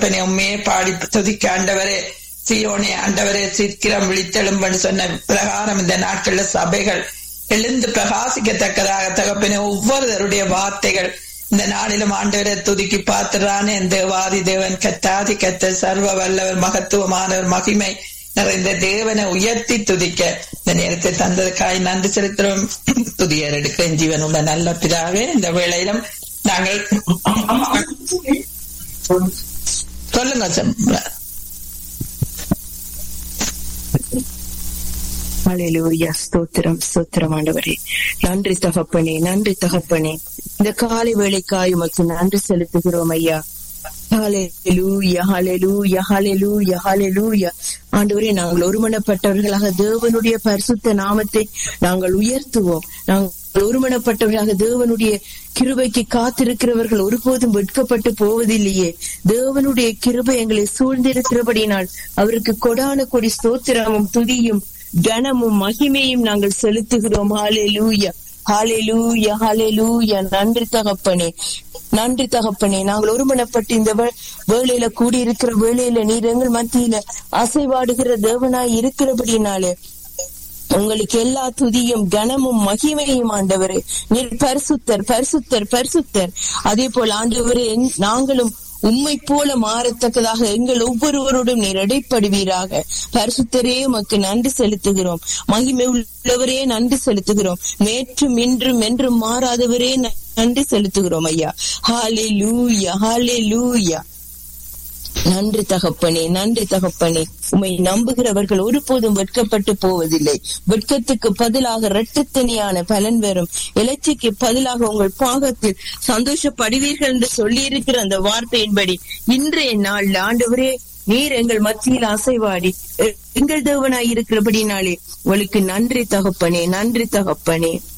தகப்பனே உண்மையே பாடி துதிக்க ஆண்டவரே சியோனே ஆண்டவரே சீக்கிரம் விழித்தெழும்பன்னு சொன்ன பிரகாரம் இந்த நாட்கள்ல சபைகள் எழுந்து பிரகாசிக்கத்தக்கதாக தகப்பனே ஒவ்வொருவருடைய வார்த்தைகள் இந்த நாளிலும் ஆண்டவரை துதிக்கி பார்த்துறானே தேவாதி தேவன் கத்தாதி கத்த சர்வ வல்லவர் மகத்துவமானவர் மகிமை நிறைந்த தேவனை உயர்த்தி துதிக்க இந்த நேரத்தை தந்ததுக்காய் நன்றி செலுத்துறோம் துதியர் எடுக்க ஜீவன் உள்ள நல்ல பிதாவே இந்த வேளையிலும் நாங்கள் சொல்லுங்க சார் ஹalleluya ஸ்தோத்திரம் ஸ்தோத்திரம் ஆண்டவரே நன்றி தகப்பனே நன்றி தகப்பனே இந்த காலை வேளைக்காய் உமக்கு நன்றி செலுத்துகிறோம் ஐயா ஹalleluya ஹalleluya ஹalleluya ஹalleluya ஆண்டவரே நாங்கள் ஒருமனப்பட்டவர்களாக தேவனுடைய பரிசுத்த நாமத்தை நாங்கள் உயர்த்துவோம் நாங்கள் ஒருமனப்பட்டவர்களாக தேவனுடைய கிருபைக்கு காத்திருக்கிறவர்கள் ஒருபோதும் வெட்கப்பட்டு போவதில்லையே தேவனுடைய கிருபை எங்களை சூழ்ந்திருக்கிறபடினால் அவருக்கு கொடான கொடி ஸ்தோத்திரமும் துதியும் கனமும் மகிமையும் நாங்கள் செலுத்துகிறோம் ஹாலே லூயா ஹாலே லூயா ஹாலே லூயா நன்றி தகப்பனே நன்றி தகப்பனே நாங்கள் ஒருமனப்பட்டு இந்த வேளையில கூடியிருக்கிற வேளையில நீர் எங்கள் மத்தியில அசைவாடுகிற தேவனாய் இருக்கிறபடினாலே உங்களுக்கு எல்லா துதியும் கனமும் மகிமையும் ஆண்டவரே நீர் பரிசுத்தர் பரிசுத்தர் பரிசுத்தர் அதே போல் ஆண்டவரே நாங்களும் உம்மை போல மாறத்தக்கதாக எங்கள் ஒவ்வொருவரோடும் நீர் இடைப்படுவீராக பரிசுத்தரே உமக்கு நன்றி செலுத்துகிறோம் மகிமை உள்ளவரே நன்றி செலுத்துகிறோம் நேற்றும் இன்றும் என்றும் மாறாதவரே நன்றி செலுத்துகிறோம் ஐயா ஹாலே லூயா ஹாலே லூயா நன்றி தகப்பனே நன்றி தகப்பனே உம்மை நம்புகிறவர்கள் ஒருபோதும் வெட்கப்பட்டு போவதில்லை வெட்கத்துக்கு பதிலாக இரட்டத்தனியான பலன் வரும் இலச்சிக்கு பதிலாக உங்கள் பாகத்தில் சந்தோஷப்படுவீர்கள் என்று சொல்லியிருக்கிற அந்த வார்த்தையின்படி இன்றைய நாள் ஆண்டவரே நீர் எங்கள் மத்தியில் அசைவாடி எங்கள் தேவனாய் இருக்கிறபடினாலே உங்களுக்கு நன்றி தகப்பனே நன்றி தகப்பனே